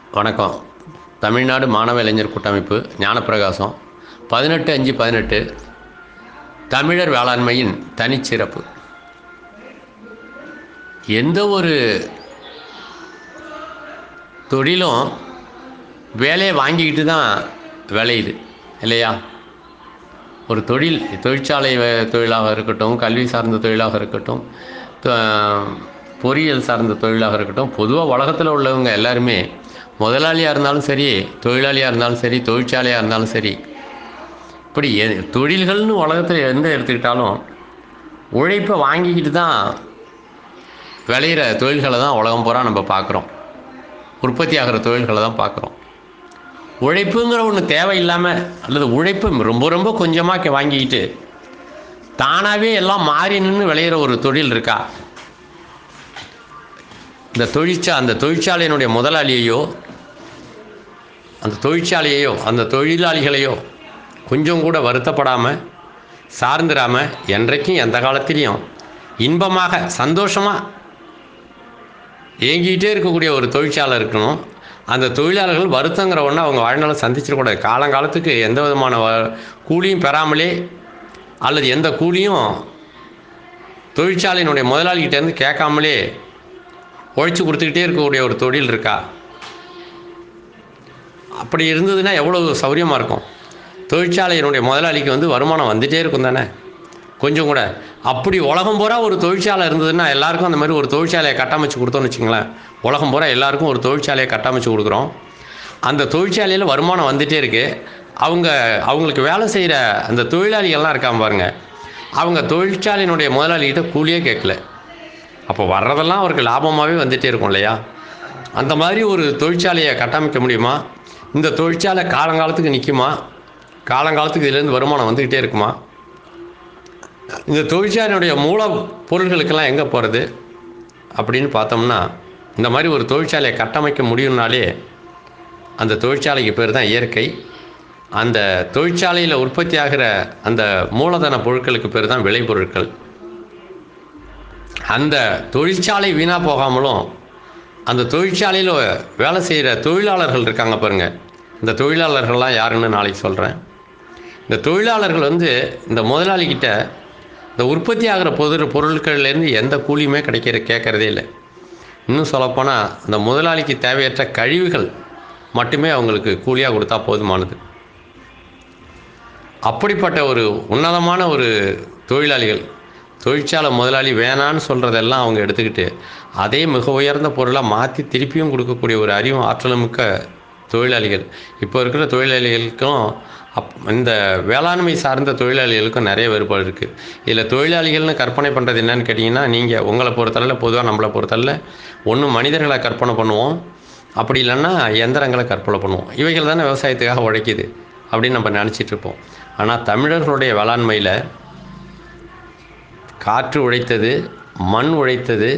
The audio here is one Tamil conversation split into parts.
வணக்கம் தமிழ்நாடு மாணவ இளைஞர் கூட்டமைப்பு ஞானப்பிரகாசம் பதினெட்டு அஞ்சு பதினெட்டு தமிழர் வேளாண்மையின் தனிச்சிறப்பு எந்த ஒரு தொழிலும் வேலையை வாங்கிக்கிட்டு தான் விளையுது இல்லையா ஒரு தொழில் தொழிற்சாலை வே- தொழிலாக இருக்கட்டும் கல்வி சார்ந்த தொழிலாக இருக்கட்டும் தொ- பொறியியல் சார்ந்த தொழிலாக இருக்கட்டும் பொதுவாக உலகத்தில் உள்ளவங்க எல்லாருமே முதலாளியாக இருந்தாலும் சரி தொழிலாளியாக இருந்தாலும் சரி தொழிற்சாலையாக இருந்தாலும் சரி இப்படி எ- தொழில்கள்னு உலகத்தில் எந்த எடுத்துக்கிட்டாலும் உழைப்பை வாங்கிக்கிட்டு தான் விளையிற தொழில்களை தான் உலகம் பூரா நம்ம பார்க்குறோம் உற்பத்தி ஆகிற தொழில்களை தான் பார்க்குறோம் உழைப்புங்கிற ஒன்று தேவையில்லாமல் அல்லது உழைப்பு ரொம்ப ரொம்ப கொஞ்சமாக வாங்கிக்கிட்டு தானாகவே எல்லாம் மாறி நின்று விளையிற ஒரு தொழில் இருக்கா இந்த தொழிற்சா அந்த தொழிற்சாலையினுடைய முதலாளியையோ அந்த தொழிற்சாலையையோ அந்த தொழிலாளிகளையோ கொஞ்சம் கூட வருத்தப்படாமல் சார்ந்திராமல் என்றைக்கும் எந்த காலத்திலையும் இன்பமாக சந்தோஷமாக ஏங்கிக்கிட்டே இருக்கக்கூடிய ஒரு தொழிற்சாலை இருக்கணும் அந்த தொழிலாளர்கள் வருத்தங்கிற ஒன்று அவங்க வாழ்நாள சந்திச்சிடக்கூடாது காலங்காலத்துக்கு எந்த விதமான வ- கூலியும் பெறாமலே அல்லது எந்த கூலியும் தொழிற்சாலையினுடைய முதலாளிகிட்டேருந்து கேட்காமலே உழைச்சி கொடுத்துக்கிட்டே இருக்கக்கூடிய ஒரு தொழில் இருக்கா அப்படி இருந்ததுன்னா எவ்வளோ சௌரியமாக இருக்கும் தொழிற்சாலையினுடைய முதலாளிக்கு வந்து வருமானம் வந்துகிட்டே இருக்கும் தானே கொஞ்சம் கூட அப்படி உலகம் பூரா ஒரு தொழிற்சாலை இருந்ததுன்னா எல்லாருக்கும் அந்த மாதிரி ஒரு தொழிற்சாலையை கட்டமைச்சு கொடுத்தோன்னு வச்சுங்களேன் உலகம் பூரா எல்லாருக்கும் ஒரு தொழிற்சாலையை கட்டமைச்சு கொடுக்குறோம் அந்த தொழிற்சாலையில் வருமானம் வந்துகிட்டே இருக்குது அவங்க அவங்களுக்கு வேலை செய்கிற அந்த தொழிலாளிகள்லாம் இருக்காம பாருங்க அவங்க தொழிற்சாலையினுடைய முதலாளிகிட்ட கூலியே கேட்கல அப்போ வர்றதெல்லாம் அவருக்கு லாபமாகவே வந்துகிட்டே இருக்கும் இல்லையா அந்த மாதிரி ஒரு தொழிற்சாலையை கட்டமைக்க முடியுமா இந்த தொழிற்சாலை காலங்காலத்துக்கு நிற்குமா காலங்காலத்துக்கு இதுலேருந்து வருமானம் வந்துக்கிட்டே இருக்குமா இந்த தொழிற்சாலையினுடைய மூல பொருள்களுக்கெல்லாம் எங்கே போகிறது அப்படின்னு பார்த்தோம்னா இந்த மாதிரி ஒரு தொழிற்சாலையை கட்டமைக்க முடியும்னாலே அந்த தொழிற்சாலைக்கு பேர் தான் இயற்கை அந்த தொழிற்சாலையில் உற்பத்தி ஆகிற அந்த மூலதன பொருட்களுக்கு பேர் தான் விளைபொருட்கள் அந்த தொழிற்சாலை வீணாக போகாமலும் அந்த தொழிற்சாலையில் வேலை செய்கிற தொழிலாளர்கள் இருக்காங்க பாருங்க இந்த தொழிலாளர்கள்லாம் யாருன்னு நாளைக்கு சொல்கிறேன் இந்த தொழிலாளர்கள் வந்து இந்த முதலாளிகிட்ட இந்த உற்பத்தி ஆகிற பொது பொருட்கள்லேருந்து எந்த கூலியுமே கிடைக்கிற கேட்குறதே இல்லை இன்னும் சொல்லப்போனால் அந்த முதலாளிக்கு தேவையற்ற கழிவுகள் மட்டுமே அவங்களுக்கு கூலியாக கொடுத்தா போதுமானது அப்படிப்பட்ட ஒரு உன்னதமான ஒரு தொழிலாளிகள் தொழிற்சாலை முதலாளி வேணான்னு சொல்கிறதெல்லாம் அவங்க எடுத்துக்கிட்டு அதே மிக உயர்ந்த பொருளாக மாற்றி திருப்பியும் கொடுக்கக்கூடிய ஒரு அறிவும் ஆற்றலும் மிக்க தொழிலாளிகள் இப்போ இருக்கிற தொழிலாளிகளுக்கும் அப் இந்த வேளாண்மை சார்ந்த தொழிலாளிகளுக்கும் நிறைய வேறுபாடு இருக்குது இதில் தொழிலாளிகள்னு கற்பனை பண்ணுறது என்னன்னு கேட்டிங்கன்னா நீங்கள் உங்களை பொறுத்தளவில் பொதுவாக நம்மளை பொறுத்தளவில் ஒன்று மனிதர்களை கற்பனை பண்ணுவோம் அப்படி இல்லைன்னா எந்திரங்களை கற்பனை பண்ணுவோம் இவைகள் தானே விவசாயத்துக்காக உழைக்குது அப்படின்னு நம்ம நினச்சிட்டு இருப்போம் ஆனால் தமிழர்களுடைய வேளாண்மையில் காற்று உழைத்தது மண் உழைத்தது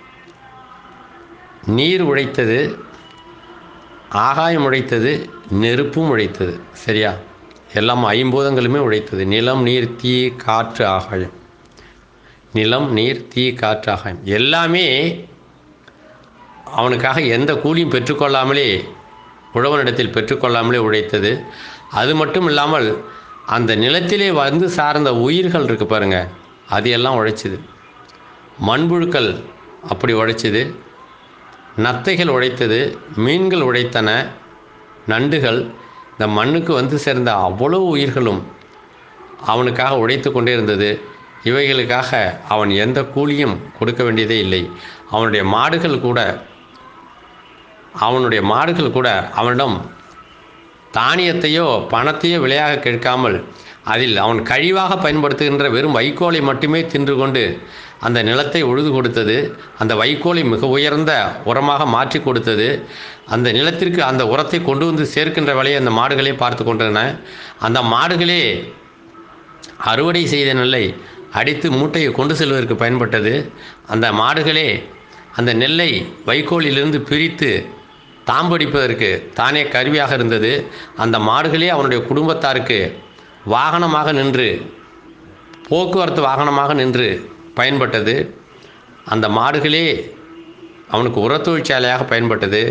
நீர் உழைத்தது ஆகாயம் உழைத்தது நெருப்பும் உழைத்தது சரியா எல்லாம் ஐம்பூதங்களுமே உழைத்தது நிலம் நீர் தீ காற்று ஆகாயம் நிலம் நீர் தீ காற்று ஆகாயம் எல்லாமே அவனுக்காக எந்த கூலியும் பெற்றுக்கொள்ளாமலே உழவனிடத்தில் பெற்றுக்கொள்ளாமலே உழைத்தது அது மட்டும் இல்லாமல் அந்த நிலத்திலே வந்து சார்ந்த உயிர்கள் இருக்கு பாருங்க அது எல்லாம் உழைச்சிது மண்புழுக்கள் அப்படி உழைச்சிது நத்தைகள் உழைத்தது மீன்கள் உழைத்தன நண்டுகள் இந்த மண்ணுக்கு வந்து சேர்ந்த அவ்வளவு உயிர்களும் அவனுக்காக உழைத்து கொண்டே இருந்தது இவைகளுக்காக அவன் எந்த கூலியும் கொடுக்க வேண்டியதே இல்லை அவனுடைய மாடுகள் கூட அவனுடைய மாடுகள் கூட அவனிடம் தானியத்தையோ பணத்தையோ விலையாக கேட்காமல் அதில் அவன் கழிவாக பயன்படுத்துகின்ற வெறும் வைக்கோலை மட்டுமே தின்று கொண்டு அந்த நிலத்தை உழுது கொடுத்தது அந்த வைக்கோலை மிக உயர்ந்த உரமாக மாற்றி கொடுத்தது அந்த நிலத்திற்கு அந்த உரத்தை கொண்டு வந்து சேர்க்கின்ற வேலையை அந்த மாடுகளே பார்த்து கொண்டன அந்த மாடுகளே அறுவடை செய்த நெல்லை அடித்து மூட்டையை கொண்டு செல்வதற்கு பயன்பட்டது அந்த மாடுகளே அந்த நெல்லை வைக்கோலிலிருந்து பிரித்து தாம்படிப்பதற்கு தானே கருவியாக இருந்தது அந்த மாடுகளே அவனுடைய குடும்பத்தாருக்கு வாகனமாக நின்று போக்குவரத்து வாகனமாக நின்று பயன்பட்டது அந்த மாடுகளே அவனுக்கு உரத் தொழிற்சாலையாக பயன்பட்டது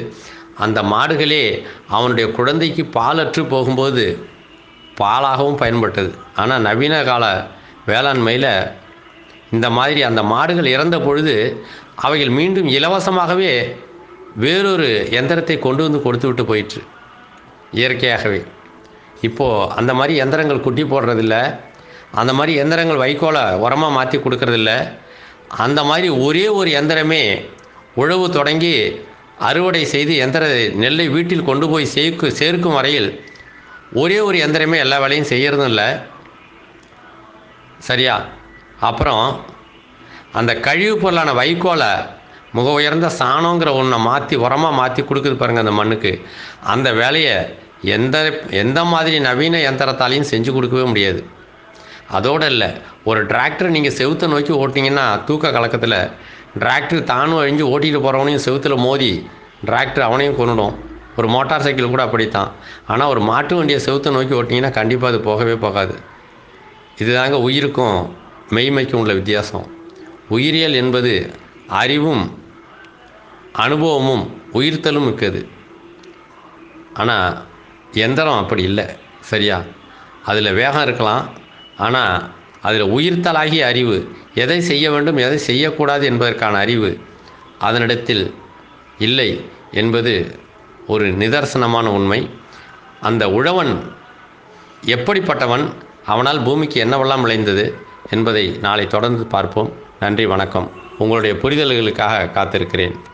அந்த மாடுகளே அவனுடைய குழந்தைக்கு பாலற்று போகும்போது பாலாகவும் பயன்பட்டது ஆனால் நவீன கால வேளாண்மையில் இந்த மாதிரி அந்த மாடுகள் இறந்த பொழுது அவைகள் மீண்டும் இலவசமாகவே வேறொரு எந்திரத்தை கொண்டு வந்து கொடுத்து விட்டு போயிற்று இயற்கையாகவே இப்போது அந்த மாதிரி எந்திரங்கள் குட்டி போடுறதில்ல அந்த மாதிரி எந்திரங்கள் வைக்கோலை உரமாக மாற்றி கொடுக்கறதில்ல அந்த மாதிரி ஒரே ஒரு எந்திரமே உழவு தொடங்கி அறுவடை செய்து எந்திர நெல்லை வீட்டில் கொண்டு போய் சேர்க்கு சேர்க்கும் வரையில் ஒரே ஒரு எந்திரமே எல்லா வேலையும் செய்யறதும் இல்லை சரியா அப்புறம் அந்த கழிவுப் பொருளான வைக்கோலை மிக உயர்ந்த சாணங்கிற ஒன்றை மாற்றி உரமாக மாற்றி கொடுக்குது பாருங்கள் அந்த மண்ணுக்கு அந்த வேலையை எந்த எந்த மாதிரி நவீன எந்திரத்தாலையும் செஞ்சு கொடுக்கவே முடியாது அதோடு இல்லை ஒரு டிராக்டர் நீங்கள் செவுத்தை நோக்கி ஓட்டிங்கன்னா தூக்க கலக்கத்தில் டிராக்டர் தானும் அழிஞ்சு ஓட்டிகிட்டு போகிறவனையும் செவுத்தில் மோதி டிராக்டர் அவனையும் கொண்டுடும் ஒரு மோட்டார் சைக்கிள் கூட அப்படித்தான் ஆனால் ஒரு மாட்டு வண்டியை செவுத்தை நோக்கி ஓட்டிங்கன்னா கண்டிப்பாக அது போகவே போகாது இதுதாங்க உயிருக்கும் மெய்மைக்கும் உள்ள வித்தியாசம் உயிரியல் என்பது அறிவும் அனுபவமும் உயிர்த்தலும் மிக்கது ஆனால் எந்திரம் அப்படி இல்லை சரியா அதில் வேகம் இருக்கலாம் ஆனால் அதில் உயிர்த்தலாகிய அறிவு எதை செய்ய வேண்டும் எதை செய்யக்கூடாது என்பதற்கான அறிவு அதனிடத்தில் இல்லை என்பது ஒரு நிதர்சனமான உண்மை அந்த உழவன் எப்படிப்பட்டவன் அவனால் பூமிக்கு என்னவெல்லாம் விளைந்தது என்பதை நாளை தொடர்ந்து பார்ப்போம் நன்றி வணக்கம் உங்களுடைய புரிதல்களுக்காக காத்திருக்கிறேன்